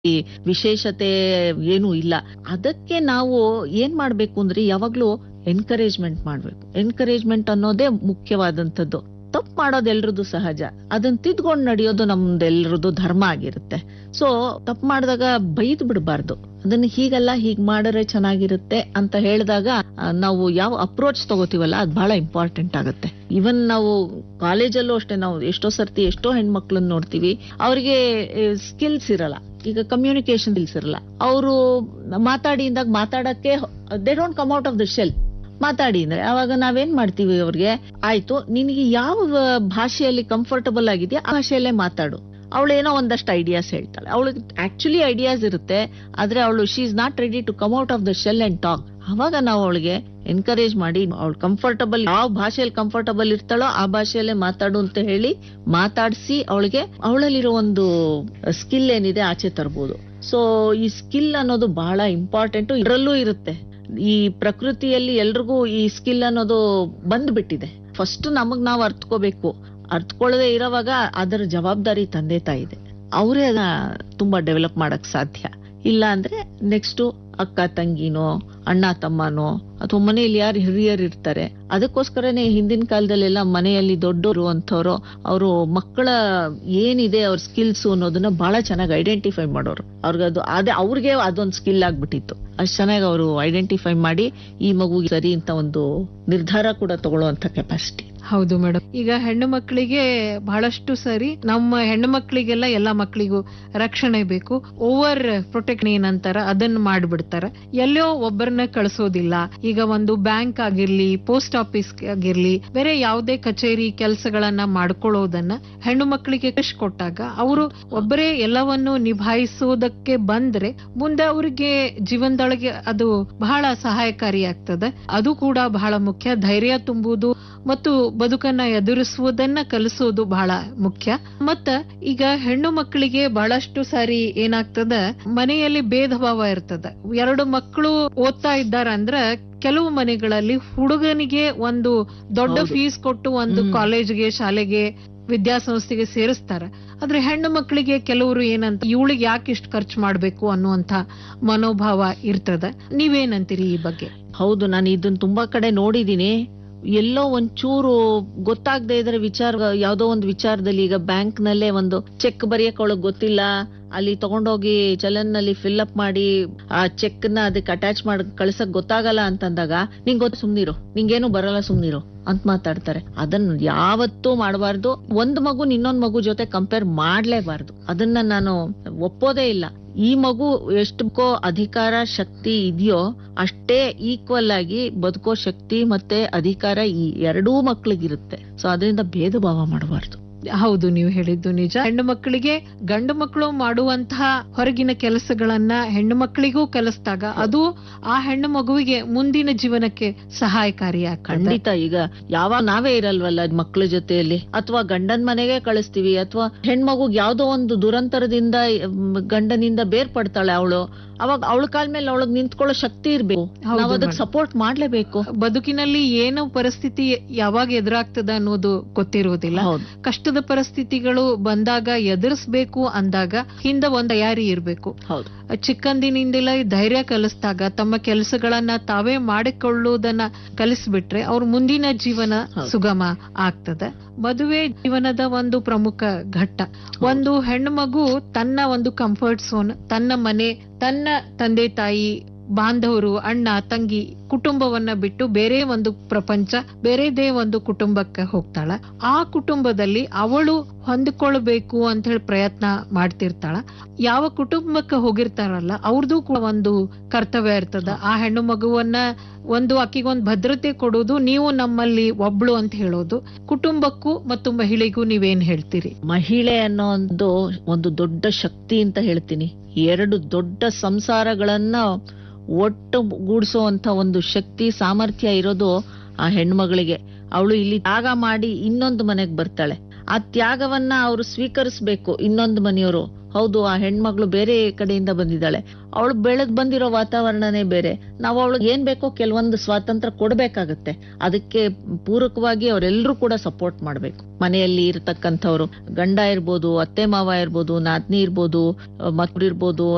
ಈ ವಿಶೇಷತೆ ಏನು ಇಲ್ಲ ಅದಕ್ಕೆ ನಾವು ಏನ್ ಮಾಡ್ಬೇಕು ಅಂದ್ರೆ ಯಾವಾಗ್ಲೂ ಎನ್ಕರೇಜ್ಮೆಂಟ್ ಮಾಡ್ಬೇಕು ಎನ್ಕರೇಜ್ಮೆಂಟ್ ಅನ್ನೋದೇ ಮುಖ್ಯವಾದಂತದ್ದು ತಪ್ಪು ಮಾಡೋದು ಎಲ್ರದ್ದು ಸಹಜ ಅದನ್ನ ತಿದ್ಕೊಂಡು ನಡೆಯೋದು ನಮ್ದೆಲ್ರದ್ದು ಧರ್ಮ ಆಗಿರುತ್ತೆ ಸೊ ತಪ್ಪು ಮಾಡಿದಾಗ ಬೈದ್ ಬಿಡಬಾರ್ದು ಅದನ್ನ ಹೀಗಲ್ಲ ಹೀಗ್ ಮಾಡಿದ್ರೆ ಚೆನ್ನಾಗಿರುತ್ತೆ ಅಂತ ಹೇಳಿದಾಗ ಆ, ನಾವು ಯಾವ ಅಪ್ರೋಚ್ ತಗೋತೀವಲ್ಲ ಅದು ಬಹಳ ಇಂಪಾರ್ಟೆಂಟ್ ಆಗುತ್ತೆ ಇವನ್ ನಾವು ಕಾಲೇಜಲ್ಲೂ ಅಷ್ಟೇ ನಾವು ಎಷ್ಟೋ ಸರ್ತಿ ಎಷ್ಟೋ ಹೆಣ್ಮಕ್ಳನ್ನ ನೋಡ್ತೀವಿ ಅವ್ರಿಗೆ ಸ್ಕಿಲ್ಸ್ ಇರಲ್ಲ ಈಗ ಕಮ್ಯುನಿಕೇಶನ್ ಸ್ಕಿಲ್ಸ್ ಇರಲ್ಲ ಅವರು ಮಾತಾಡಿ ಇಂದಾಗ ಮಾತಾಡಕ್ಕೆ they don't come out of the shell ಮಾತಾಡಿ ಅಂದ್ರೆ ಅವಾಗ ನಾವೇನ್ ಮಾಡ್ತೀವಿ ಅವ್ರಿಗೆ ಆಯ್ತು ನಿನಗೆ ಯಾವ ಭಾಷೆಯಲ್ಲಿ ಕಂಫರ್ಟಬಲ್ ಆಗಿದೆಯಾ ಆ ಭಾಷೆಯಲ್ಲೇ ಮಾತಾಡು ಅವಳು ಏನೋ ಒಂದಷ್ಟು ಐಡಿಯಾಸ್ ಹೇಳ್ತಾಳೆ ಅವಳಿಗೆ ಆಕ್ಚುಲಿ ಐಡಿಯಾಸ್ ಇರುತ್ತೆ ಆದ್ರೆ ಅವಳು she is not ready to come out of the shell and talk ಅವಾಗ ನಾವು ಅವಳಿಗೆ ಎನ್ಕರೇಜ್ ಮಾಡಿ ಅವಳು ಕಂಫರ್ಟಬಲ್ ಯಾವ ಭಾಷೆಯಲ್ಲಿ ಕಂಫರ್ಟಬಲ್ ಇರ್ತಾಳೋ ಆ ಭಾಷೆಯಲ್ಲೇ ಮಾತಾಡು ಅಂತ ಹೇಳಿ ಮಾತಾಡಿಸಿ ಅವಳಿಗೆ ಅವಳಲ್ಲಿರೋ ಒಂದು ಸ್ಕಿಲ್ ಏನಿದೆ ಆಚೆ ತರ್ಬೋದು ಸೊ ಈ ಸ್ಕಿಲ್ ಅನ್ನೋದು ಬಹಳ ಇಂಪಾರ್ಟೆಂಟ್ ಇದರಲ್ಲೂ ಇರುತ್ತೆ ಈ ಪ್ರಕೃತಿಯಲ್ಲಿ ಎಲ್ರಿಗೂ ಈ ಸ್ಕಿಲ್ ಅನ್ನೋದು ಬಂದ್ಬಿಟ್ಟಿದೆ ಫಸ್ಟ್ ನಮಗ್ ನಾವು ಅರ್ತ್ಕೋಬೇಕು ಅರ್ತ್ಕೊಳ್ಳದೆ ಇರೋವಾಗ ಅದರ ಜವಾಬ್ದಾರಿ ತಂದೆ ತಾಯಿದೆ ಅವರೇ ಅದನ್ನ ತುಂಬಾ ಡೆವಲಪ್ ಮಾಡಕ್ ಸಾಧ್ಯ ಇಲ್ಲ ಅಂದ್ರೆ ನೆಕ್ಸ್ಟ್ ಅಕ್ಕ ತಂಗಿನೋ ಅಣ್ಣ ತಮ್ಮನೋ ಅಥವಾ ಮನೆಯಲ್ಲಿ ಯಾರು ಹಿರಿಯರು ಇರ್ತಾರೆ ಅದಕ್ಕೋಸ್ಕರನೇ ಹಿಂದಿನ ಕಾಲದಲ್ಲೆಲ್ಲ ಮನೆಯಲ್ಲಿ ದೊಡ್ಡವರು ಅಂತವ್ರು ಅವರು ಮಕ್ಕಳ ಏನಿದೆ ಅವ್ರ ಸ್ಕಿಲ್ಸ್ ಅನ್ನೋದನ್ನ ಬಹಳ ಚೆನ್ನಾಗಿ ಐಡೆಂಟಿಫೈ ಮಾಡೋರು ಅವ್ರಿಗೆ ಅದು ಅದೇ ಅವ್ರಿಗೆ ಅದೊಂದು ಸ್ಕಿಲ್ ಆಗ್ಬಿಟ್ಟಿತ್ತು ಅಷ್ಟ್ ಚೆನ್ನಾಗಿ ಅವರು ಐಡೆಂಟಿಫೈ ಮಾಡಿ ಈ ಮಗು ಸರಿ ಅಂತ ಒಂದು ನಿರ್ಧಾರ ಕೂಡ ತಗೊಳ್ಳುವಂತ ಕೆಪಾಸಿಟಿ ಹೌದು ಮೇಡಮ್ ಈಗ ಹೆಣ್ಣು ಮಕ್ಕಳಿಗೆ ಬಹಳಷ್ಟು ಸರಿ ನಮ್ಮ ಹೆಣ್ಣು ಮಕ್ಕಳಿಗೆಲ್ಲ ಎಲ್ಲಾ ಮಕ್ಕಳಿಗೂ ರಕ್ಷಣೆ ಬೇಕು ಓವರ್ ಪ್ರೊಟೆಕ್ಟ್ ಏನಂತಾರ ಅದನ್ನ ಮಾಡ್ಬಿಡ್ತಾರ ಎಲ್ಲೋ ಒಬ್ಬರನ್ನ ಕಳಿಸೋದಿಲ್ಲ ಈಗ ಒಂದು ಬ್ಯಾಂಕ್ ಆಗಿರ್ಲಿ ಪೋಸ್ಟ್ ಆಫೀಸ್ ಆಗಿರ್ಲಿ ಬೇರೆ ಯಾವುದೇ ಕಚೇರಿ ಕೆಲಸಗಳನ್ನ ಮಾಡ್ಕೊಳ್ಳೋದನ್ನ ಹೆಣ್ಣು ಮಕ್ಕಳಿಗೆ ಕಶ್ ಕೊಟ್ಟಾಗ ಅವರು ಒಬ್ಬರೇ ಎಲ್ಲವನ್ನು ನಿಭಾಯಿಸೋದಕ್ಕೆ ಬಂದ್ರೆ ಮುಂದೆ ಅವರಿಗೆ ಜೀವನದೊಳಗೆ ಅದು ಬಹಳ ಸಹಾಯಕಾರಿಯಾಗ್ತದೆ ಅದು ಕೂಡ ಬಹಳ ಮುಖ್ಯ ಧೈರ್ಯ ತುಂಬುವುದು ಮತ್ತು ಬದುಕನ್ನ ಎದುರಿಸುವುದನ್ನ ಕಲಿಸೋದು ಬಹಳ ಮುಖ್ಯ ಮತ್ತ ಈಗ ಹೆಣ್ಣು ಮಕ್ಕಳಿಗೆ ಬಹಳಷ್ಟು ಸಾರಿ ಏನಾಗ್ತದ ಮನೆಯಲ್ಲಿ ಭೇದ ಭಾವ ಇರ್ತದ ಎರಡು ಮಕ್ಕಳು ಓದ್ತಾ ಇದ್ದಾರಂದ್ರ ಕೆಲವು ಮನೆಗಳಲ್ಲಿ ಹುಡುಗನಿಗೆ ಒಂದು ದೊಡ್ಡ ಹೌದು. ಫೀಸ್ ಕೊಟ್ಟು ಒಂದು ಹ್ಮ್. ಕಾಲೇಜ್ಗೆ ಶಾಲೆಗೆ ವಿದ್ಯಾಸಂಸ್ಥೆಗೆ ಸೇರಿಸ್ತಾರ ಆದ್ರೆ ಹೆಣ್ಣು ಮಕ್ಕಳಿಗೆ ಕೆಲವರು ಏನಂತ ಇವಳಿಗೆ ಯಾಕೆ ಇಷ್ಟು ಖರ್ಚು ಮಾಡ್ಬೇಕು ಅನ್ನುವಂತ ಮನೋಭಾವ ಇರ್ತದ ನೀವೇನಂತೀರಿ ಈ ಬಗ್ಗೆ ಹೌದು ನಾನು ಇದನ್ನ ತುಂಬಾ ಕಡೆ ನೋಡಿದೀನಿ ಎಲ್ಲೋ ಒಂಚೂರು ಗೊತ್ತಾಗದೆ ಇದ್ರೆ ವಿಚಾರ ಯಾವ್ದೋ ಒಂದು ವಿಚಾರದಲ್ಲಿ ಈಗ ಬ್ಯಾಂಕ್ ನಲ್ಲೇ ಒಂದು ಚೆಕ್ ಬರೆಯಕ್ ಅವಳಗ್ ಗೊತ್ತಿಲ್ಲ ಅಲ್ಲಿ ತಗೊಂಡೋಗಿ ಚಲನ್ ನಲ್ಲಿ ಫಿಲ್ ಅಪ್ ಮಾಡಿ ಆ ಚೆಕ್ ನ ಅದಕ್ಕೆ ಅಟ್ಯಾಚ್ ಮಾಡಿ ಕಳ್ಸಕ್ ಗೊತ್ತಾಗಲ್ಲ ಅಂತಂದಾಗ ನಿಂಗ್ ಗೊತ್ತು ಸುಮ್ನಿರು ನಿಂಗೇನು ಬರಲ್ಲ ಸುಮ್ನಿರು ಅಂತ ಮಾತಾಡ್ತಾರೆ ಅದನ್ನ ಯಾವತ್ತೂ ಮಾಡಬಾರ್ದು ಒಂದ್ ಮಗು ಇನ್ನೊಂದ್ ಮಗು ಜೊತೆ ಕಂಪೇರ್ ಮಾಡ್ಲೇಬಾರ್ದು ಅದನ್ನ ನಾನು ಒಪ್ಪೋದೇ ಇಲ್ಲ ಈ ಮಗು ಎಷ್ಟಕ್ಕೋ ಅಧಿಕಾರ ಶಕ್ತಿ ಇದೆಯೋ ಅಷ್ಟೇ ಈಕ್ವಲ್ ಆಗಿ ಬದುಕೋ ಶಕ್ತಿ ಮತ್ತೆ ಅಧಿಕಾರ ಈ ಎರಡೂ ಮಕ್ಳಿಗಿರುತ್ತೆ ಸೊ ಅದರಿಂದ ಭೇದ ಭಾವ ಮಾಡಬಾರ್ದು ಹೌದು ನೀವು ಹೇಳಿದ್ದು ನಿಜ ಹೆಣ್ಣು ಮಕ್ಕಳಿಗೆ ಗಂಡು ಮಕ್ಕಳು ಮಾಡುವಂತಹ ಹೊರಗಿನ ಕೆಲಸಗಳನ್ನ ಹೆಣ್ಣು ಮಕ್ಕಳಿಗೂ ಕಲಿಸಿದಾಗ ಅದು ಆ ಹೆಣ್ಣು ಮಗುವಿಗೆ ಮುಂದಿನ ಜೀವನಕ್ಕೆ ಸಹಾಯಕಾರಿಯಾಗ್ತದೆ ಖಂಡಿತ ಈಗ ಯಾವಾಗ ನಾವೇ ಇರಲ್ವಲ್ಲ ಮಕ್ಳ ಜೊತೆಯಲ್ಲಿ ಅಥವಾ ಗಂಡನ್ ಮನೆಗೆ ಕಳಿಸ್ತೀವಿ ಅಥವಾ ಹೆಣ್ಮಗುಗ್ ಯಾವ್ದೋ ಒಂದು ದುರಂತರದಿಂದ ಮ್, ಗಂಡನಿಂದ ಬೇರ್ಪಡ್ತಾಳೆ ಅವಳು ಅವಾಗ ಅವಳ ಕಾಲ್ ಮೇಲೆ ಅವಳಗ್ ನಿಂತ್ಕೊಳ್ಳೋ ಶಕ್ತಿ ಇರ್ಬೇಕು ಹೌದು ನಾವ್ ಅದಕ್ಕೆ madam. ಸಪೋರ್ಟ್ ಮಾಡ್ಲೇಬೇಕು ಬದುಕಿನಲ್ಲಿ ಏನು ಪರಿಸ್ಥಿತಿ ಯಾವಾಗ ಎದುರಾಗ್ತದ ಅನ್ನೋದು ಗೊತ್ತಿರುವುದಿಲ್ಲ ಹೌದು ಕಷ್ಟದ ಪರಿಸ್ಥಿತಿಗಳು ಬಂದಾಗ ಎದುರಿಸ್ಬೇಕು ಅಂದಾಗ ಹಿಂದ ಒಂದ್ ತಯಾರಿ ಇರ್ಬೇಕು ಹೌದು ಚಿಕ್ಕಂದಿನಿಂದಲೇ ಧೈರ್ಯ ಕಲಿಸಿದಾಗ ತಮ್ಮ ಕೆಲಸಗಳನ್ನ ತಾವೇ ಮಾಡಿಕೊಳ್ಳುವುದನ್ನ ಕಲಿಸ್ಬಿಟ್ರೆ ಅವ್ರ ಮುಂದಿನ ಜೀವನ ಹೌದು. ಸುಗಮ ಆಗ್ತದೆ ಮದುವೆ ಜೀವನದ ಒಂದು ಪ್ರಮುಖ ಘಟ್ಟ ಒಂದು ಹೆಣ್ಣು ಮಗು ತನ್ನ ಒಂದು ಕಂಫರ್ಟ್ ಝೋನ್ ತನ್ನ ಮನೆ ತನ್ನ ತಂದೆ ತಾಯಿ ಬಾಂಧವರು ಅಣ್ಣ ತಂಗಿ ಕುಟುಂಬವನ್ನ ಬಿಟ್ಟು ಬೇರೆ ಒಂದು ಪ್ರಪಂಚ ಬೇರೆದೇ ಒಂದು ಕುಟುಂಬಕ್ಕೆ ಹೋಗ್ತಾಳ ಆ ಕುಟುಂಬದಲ್ಲಿ ಅವಳು ಹೊಂದಿಕೊಳ್ಬೇಕು ಅಂತ ಹೇಳಿ ಪ್ರಯತ್ನ ಮಾಡ್ತಿರ್ತಾಳ ಯಾವ ಕುಟುಂಬಕ್ಕೆ ಹೋಗಿರ್ತಾರಲ್ಲ ಅವ್ರದ್ದು ಕೂಡ ಒಂದು ಕರ್ತವ್ಯ ಇರ್ತದ ಆ ಹೆಣ್ಣು ಮಗುವನ್ನ ಒಂದು ಆಕಿಗೊಂದು ಭದ್ರತೆ ಕೊಡೋದು ನೀವು ನಮ್ಮಲ್ಲಿ ಒಬ್ಳು ಅಂತ ಹೇಳೋದು ಕುಟುಂಬಕ್ಕೂ ಮತ್ತು ಮಹಿಳೆಗೂ ನೀವೇನ್ ಹೇಳ್ತೀರಿ ಮಹಿಳೆ ಅನ್ನೋ ಒಂದು ಒಂದು ದೊಡ್ಡ ಶಕ್ತಿ ಅಂತ ಹೇಳ್ತೀನಿ ಎರಡು ದೊಡ್ಡ ಸಂಸಾರಗಳನ್ನ ಒಟ್ಟು ಗೂಡಿಸುವಂತ ಒಂದು ಶಕ್ತಿ ಸಾಮರ್ಥ್ಯ ಇರೋದು ಆ ಹೆಣ್ಮಗಳಿಗೆ ಅವಳು ಇಲ್ಲಿ ತ್ಯಾಗ ಮಾಡಿ ಇನ್ನೊಂದು ಮನೆಗ್ ಬರ್ತಾಳೆ ಆ ತ್ಯಾಗವನ್ನ ಅವರು ಸ್ವೀಕರಿಸ್ಬೇಕು ಇನ್ನೊಂದು ಮನೆಯವರು ಹೌದು ಆ ಹೆಣ್ಮಗಳು ಬೇರೆ ಕಡೆಯಿಂದ ಬಂದಿದ್ದಾಳೆ ಅವಳು ಬೆಳೆದ್ ಬಂದಿರೋ ವಾತಾವರಣನೇ ಬೇರೆ ನಾವು ಅವಳಿಗೆ ಏನ್ ಬೇಕೋ ಕೆಲವೊಂದು ಸ್ವಾತಂತ್ರ್ಯ ಕೊಡ್ಬೇಕಾಗತ್ತೆ ಅದಕ್ಕೆ ಪೂರಕವಾಗಿ ಅವರೆಲ್ಲರೂ ಕೂಡ ಸಪೋರ್ಟ್ ಮಾಡ್ಬೇಕು ಮನೆಯಲ್ಲಿ ಇರತಕ್ಕಂಥವ್ರು ಗಂಡ ಇರ್ಬೋದು ಅತ್ತೆ ಮಾವ ಇರ್ಬೋದು ನಾದ್ನಿ ಇರ್ಬೋದು ಮಕ್ಳು ಇರ್ಬೋದು